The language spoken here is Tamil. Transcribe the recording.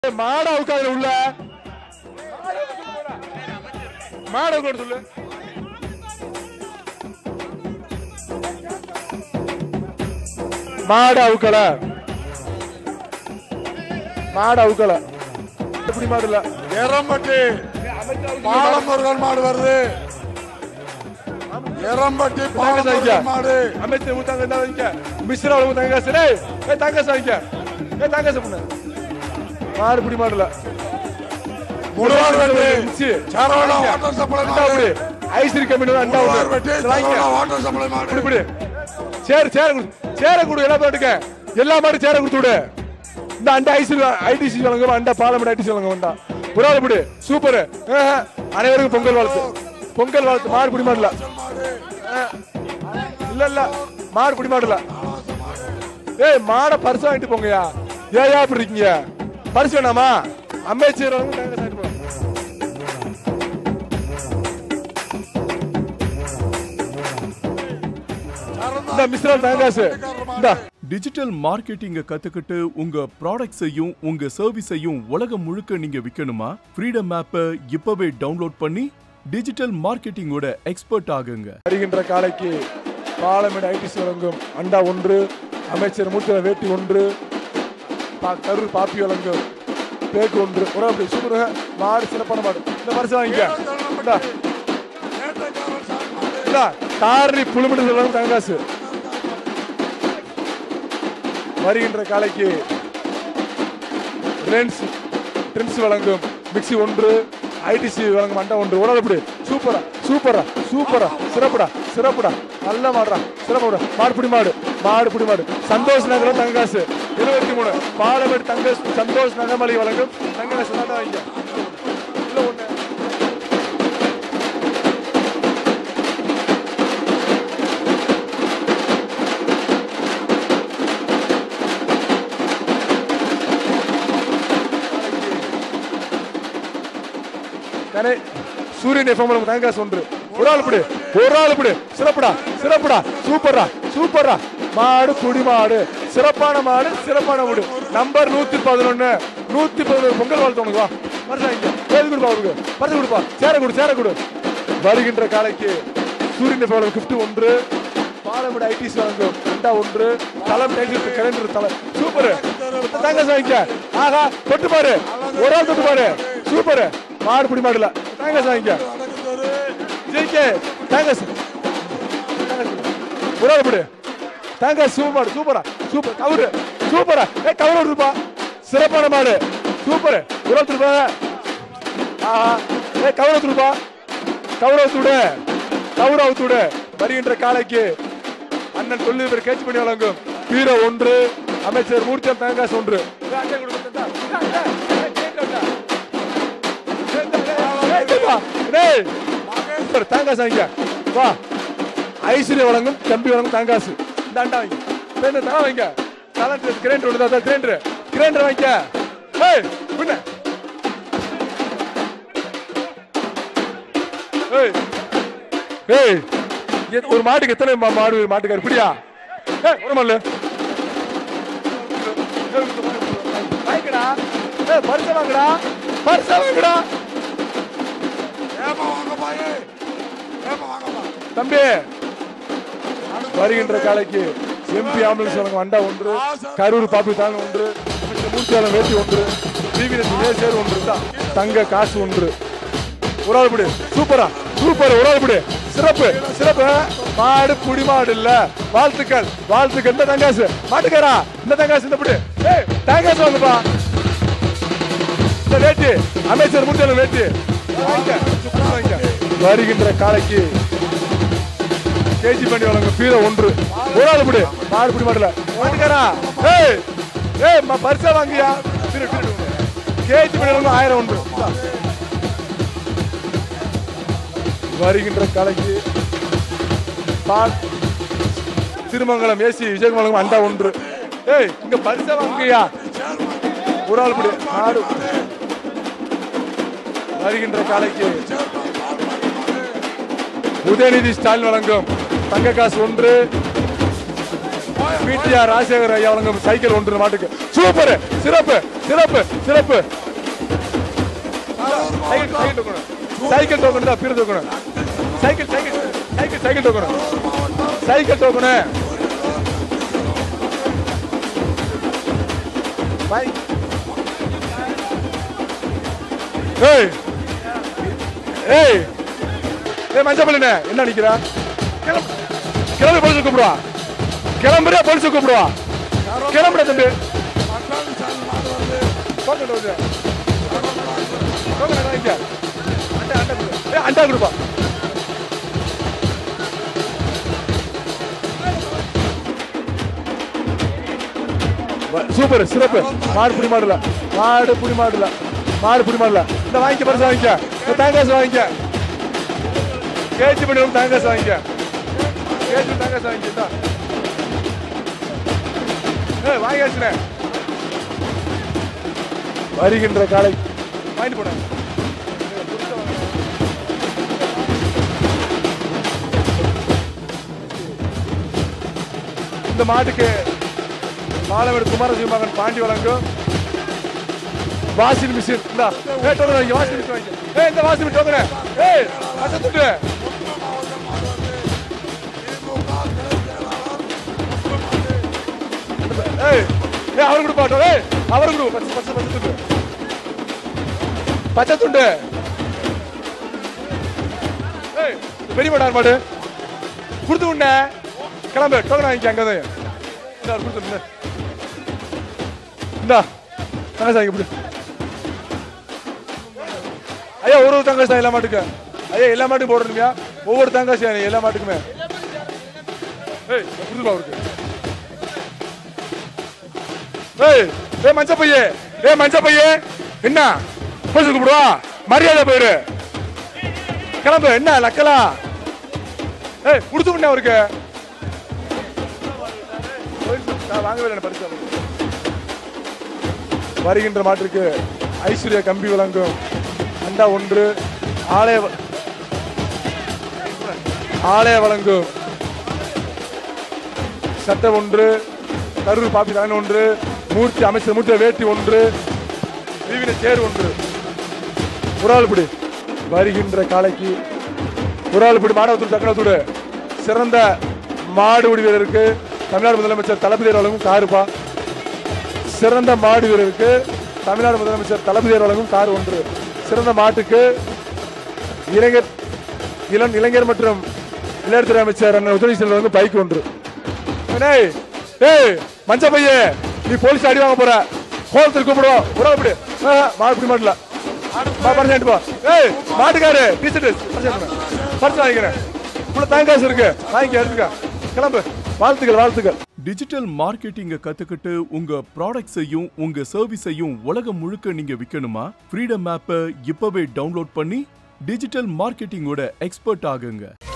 மாட அவுக்காதுல உள்ள மாட அவுக்காது சொல்லு மாட அவுக்கல மாட அவுக்கல எப்படி மாடு இல்ல எரம்பட்டி பாலமுருகன் மாடு வருது எரம்பட்டி பாலமுருகன் மாடு அமைச்சர் ஊத்தாங்க என்ன வைக்க மிஸ்ரா ஊத்தாங்க காசு டேய் ஏ தாங்க வைக்க ஏ தாங்க பண்ணு மாடு பிடி மாடுல முழுவார் வெட்டி மிச்சி. சரவணா வாட்டர் சப்ளை அண்டா மாடு அப்படி ஐஸ்கிரீம் கம்பெனி அண்டா முழுவார் வெட்டி அப்படி வாங்கிக்க சரவணா வாட்டர் சப்ளை மாடு இப்படி இப்படி சேர் சேர கொடு சேர கொடு எல்லா பாட்டுக்க எல்லா மாடும் சேர கொடுத்து விடு இந்த அண்டா ஐசி ஐடிசி வழங்க அண்டா பாலமட ஐடிசி வழங்க வேண்டாம் புறால பிடி சூப்பர் அனைவருக்கும் பொங்கல் வாழ்த்து பொங்கல் வாழ்த்து மாடு பிடி மாடல இல்ல இல்ல மாடு பிடி மாடல ஏய் மாட பரிசு வாங்கிட்டு போங்கயா ஏயா இப்படி இருக்கீங்க பரிசு வேணாமா அமைச்சர் வந்து நாங்க சாப்பிட்டு போறோம். இந்த மிஸ்ரல் தாங்காசு இந்த டிஜிட்டல் மார்க்கெட்டிங்க கத்துக்கிட்டு உங்க ப்ராடக்ட்ஸையும் உங்க சர்வீஸையும் உலகம் முழுக்க நீங்க விற்கணுமா ஃப்ரீடம் ஆப்பை இப்பவே டவுன்லோட் பண்ணி டிஜிட்டல் மார்க்கெட்டிங்கோட எக்ஸ்பர்ட் ஆகுங்க வருகின்ற காலைக்கு பாலமேடு ஐடிசி வழங்கும் அண்டா ஒன்று அமைச்சர் மூத்த வேட்டி ஒன்று பா- கரூர் பாப்பி வழங்கும் பேக்கு ஒன்று ஒரு அப்படி சூப்பர் மாடு சிறப்பான மாடு இந்த பரிசு வாங்கிக்க இந்தா, இந்தா, தாரணி புழுமிட்டு சொல்லணும் தங்காசு வருகின்ற காலைக்கு ட்ரெண்ட்ஸ் ட்ரெண்ட்ஸ் வழங்கும் மிக்ஸி ஒன்று ஐடிசி வழங்கும் அண்டா ஒன்று உடல் எப்படி சூப்பரா சூப்பரா சூப்பரா சிறப்புடா சிறப்புடா நல்ல மாடுடா சிறப்புடா மாடு பிடி மாடு மாடு பிடி மாடு சந்தோஷ் நகரம் தங்ககாசு இருபத்தி மூணு பாலமேடு தங்க சந்தோஷ் நகமலை வழங்கும் தங்ககாசு தான் வாங்க இல்ல ஒண்ணு தானே சூரியன் எஃப்எம் தாங்காசு ஒன்று ஒரு ஆள் பிடி ஒரு ஆள் பிடி சிறப்புடா சிறப்புடா சூப்பர்ரா சூப்பர்ரா மாடு குடி மாடு சிறப்பான மாடு சிறப்பான மாடு நம்பர் நூத்தி பதினொன்னு நூத்தி பதினொன்று பொங்கல் வாழ்த்து உனக்கு வா பரிசு வாங்கிக்க. ஏது கொடுப்பா அவருக்கு பரிசு கொடுப்பா சேர கொடு சேர கொடு வருகின்ற காலைக்கு சூரியன் எஃப்எம் கிஃப்ட் ஒன்று பாலமேடு ஐடிசி வழங்கும் அண்டா ஒன்று தளம் டைட்டில் கலண்டர் தலை சூப்பர் தாங்க வாங்கிக்க ஆஹா தொட்டு பாரு ஒரு ஆள் தொட்டு பாரு சூப்பர் மாடு பிடி மாடுல தாங்க வாங்கிக்க ஜெயிக்க தாங்க ஒரு ஆள் பிடி தாங்க சூப்பர் சூப்பரா சூப்பர் கவுரு சூப்பரா ஏ கவுரு விட்டுருப்பா சிறப்பான மாடு சூப்பர் ஒரு ஆள் திருப்பா ஆஹா ஏ கவுர விட்டுருப்பா கவுர விட்டு கவுர விட்டு வருகின்ற காலைக்கு அண்ணன் தொழிலதிபர் கேட்சி பண்ணி வழங்கும் வீர ஒன்று அமைச்சர் மூர்த்தியம் தங்காசு ஒன்று தாங்காசு வாங்க வா ஐஸ்வர்யா வழங்கும் தம்பி வழங்கும் தாங்காசு இந்த அண்டா வாங்க பேருந்து தலை வாங்க தலை கிரைண்டர் ஒன்று தான் கிரைண்டர் கிரைண்டர் வாங்க ஏய் பின்ன ஏய் ஏய் எத்- ஒரு மாட்டுக்கு எத்தனை மா- மாடு மாட்டுக்காரு இப்படியா ஏய் ஒரு மல்லு வாங்கிக்கடா ஏய் பரிச வாங்கடா பரிச வாங்கடா ஏமா வாங்க பாயே ஏமா வாங்கப்பா தம்பி வருகின்ற காலைக்கு எம்பி ஆம்புலன்ஸ் வழங்கும் அண்டா ஒன்று கரூர் பாப்பி தாங்க ஒன்று அமைச்சர் மூர்த்தியாளன் வேட்டி ஒன்று டிவிஎஸ் நேசேர் ஒன்று தான் தங்க காசு ஒன்று ஒரு ஆள் பிடி சூப்பரா சூப்பர் ஒரு ஆள் பிடி சிறப்பு சிறப்பு மாடு புடி மாடு இல்ல வாழ்த்துக்கள் வாழ்த்துக்கள் இந்த தங்காசு மாட்டுக்காரா இந்த தங்காசு இந்த பிடி ஏய் தங்காசு வாங்கப்பா இந்த வேட்டி அமைச்சர் மூர்த்தியாளன் வேட்டி வாங்கிக்க வாங்கிக்க வருகின்ற காலைக்கு கேஜி பண்ணி வழங்கும் பீர ஒன்று ஒரு ஆள் பிடி மாடு பிடி மாடல மாட்டுக்காரா ஏய் ஏய் ம- பரிசா வாங்கியா பிரி பிரி கேஜி பண்ணி வழங்கும் ஆயிரம் ஒன்று இந்தா. வருகின்ற கலைக்கு பால் திருமங்கலம் ஏசி விஜயகுமாரம் அண்டா ஒன்று ஏய் இங்க பரிசா வாங்கியா ஒரு ஆள் பிடி மாடு வருகின்ற காலைக்கு உதயநிதி ஸ்டாலின் வழங்கும் தங்க காசு ஒன்று பிடிஆர் ராஜசேகர் ஐயா வழங்கும் சைக்கிள் ஒன்று இந்த மாட்டுக்கு சூப்பர் சிறப்பு சிறப்பு சிறப்பு சைக்கிள் சைக்கிள் டோக்கணும் சைக்கிள் டோக்கன் தான் பிற டோக்கணும் சைக்கிள் சைக்கிள் சைக்கிள் சைக்கிள் டோக்கணும் சைக்கிள் டோக்கணும் பைக் ஏய் ஏய் ஏய் மஞ்சள் பள்ளினே என்ன நிக்கிறா கிளம்பு கிளம்பி போலீஸ் கூப்பிடுவா கிளம்புற போலீஸ் கூப்பிடுவா கிளம்புற தம்பி பட்டாளி சாமி மாடு வருது டோக்கன் வருது டோக்கன் வாங்கிக்க அண்டா அண்டா கொடு ஏய் அண்டா கொடுப்பா வ- சூப்பர் சிறப்பு மாடு புடி மாடுல மாடு புடி மாடுல மாடு புடி மாடுல இந்த வாங்கிக்க பரிசு வாங்கிக்க இந்த தேங்காய் வாங்கிக்க கேஜி பண்ணி தேங்காய் வாங்கிக்க கேஜி தேங்காய் வாங்கிக்க இந்தா. ஏய் வாங்கியாச்சுனே வருகின்ற காலை வாங்கிட்டு போனேன் இந்த மாட்டுக்கு மாலவீடு குமாரசிவ மகன் பாண்டி வழங்கும் வாஷிங் மிஷின் இந்தா ஏய் டோக்கன் வாங்கி வாஷிங் மிஷின் வாங்கி ஏய் இந்த வாஷிங் மிஷின் டோக்கன் ஏய் அசத்துட்டு ஏய் ஏய் அவரு கூட பாட்டோ ஏய் அவரு கூட பச்சை பச்சை பச்சை துண்டு பச்சை துண்டு ஏய் பெரிய மாட்டார் மாடு கொடுத்து உன்ன கிளம்பு டோக்கன் வாங்கிக்க அங்கே தான் இந்தா கொடுத்து இந்தா தங்கச்சி வாங்கி இப்படி ஐயா ஒரு ஒரு தங்கச்சி தான் எல்லா மாட்டுக்கு ஐயா எல்லா மாட்டுக்கும் போடணுமியா ஒவ்வொரு தங்கச்சி எல்லா மாட்டுக்குமே ஏய் கொடுத்துருப்பா அவருக்கு ஏய் ஏய் மஞ்ச பையே ஏய் மஞ்ச பையே என்ன போலீஸ் கூப்பிடுவா மரியாதை போயிரு கிளம்பு என்ன லக்கலா ஏய் கொடுத்து முன்ன அவருக்கு போலீஸ் நான் வாங்கவே இல்லை பரிசு அவருக்கு. வருகின்ற மாட்டிற்கு ஐஸ்வர்யா கம்பி வழங்கும் அண்டா ஒன்று ஆலய வ- ஆலய வழங்கும் சட்டை ஒன்று கரூர் பாப்பி தான் ஒன்று மூர்த்தி அமைச்சர் மூர்த்தி வேட்டி ஒன்று வீவின சேர் ஒன்று உரால்புடி வருகின்ற காலைக்கு உரால்புடி மாணவத்தூர் தக்கணத்தூடு சிறந்த மாடுபிடி வீரருக்கு தமிழ்நாடு முதலமைச்சர் தளபதி வழங்கும் காருப்பா சிறந்த மாடு வீரருக்கு தமிழ்நாடு முதலமைச்சர் தளபதி வழங்கும் கார் ஒன்று சிறந்த மாட்டுக்கு இளைஞர் இளம் இளைஞர் மற்றும் விளையாட்டுத்துறை அமைச்சர் அண்ணன் உதவி செல்வன் வந்து பைக் ஒன்று ஏய் ஏய் மஞ்ச பையே நீ போலீஸ் அடி வாங்க போற கோலத்தில் கூப்பிடுவோம் உறவு அப்படி மாடு பிடி மாட்டல பரிசு போ ஏய் மாட்டுக்காரு டீச்சர்ட் பரிசு வாங்கிக்கிறேன் உள்ள தேங்காசு இருக்கு வாங்கிக்க எடுத்துக்க கிளம்பு வாழ்த்துக்கள் வாழ்த்துக்கள் டிஜிட்டல் மார்க்கெட்டிங்க கத்துக்கிட்டு உங்க ப்ராடக்ட்ஸையும் உங்க சர்வீஸையும் உலகம் முழுக்க நீங்க விற்கணுமா ஃப்ரீடம் ஆப்பை இப்பவே டவுன்லோட் பண்ணி டிஜிட்டல் மார்க்கெட்டிங்கோட எக்ஸ்பர்ட் ஆகுங்க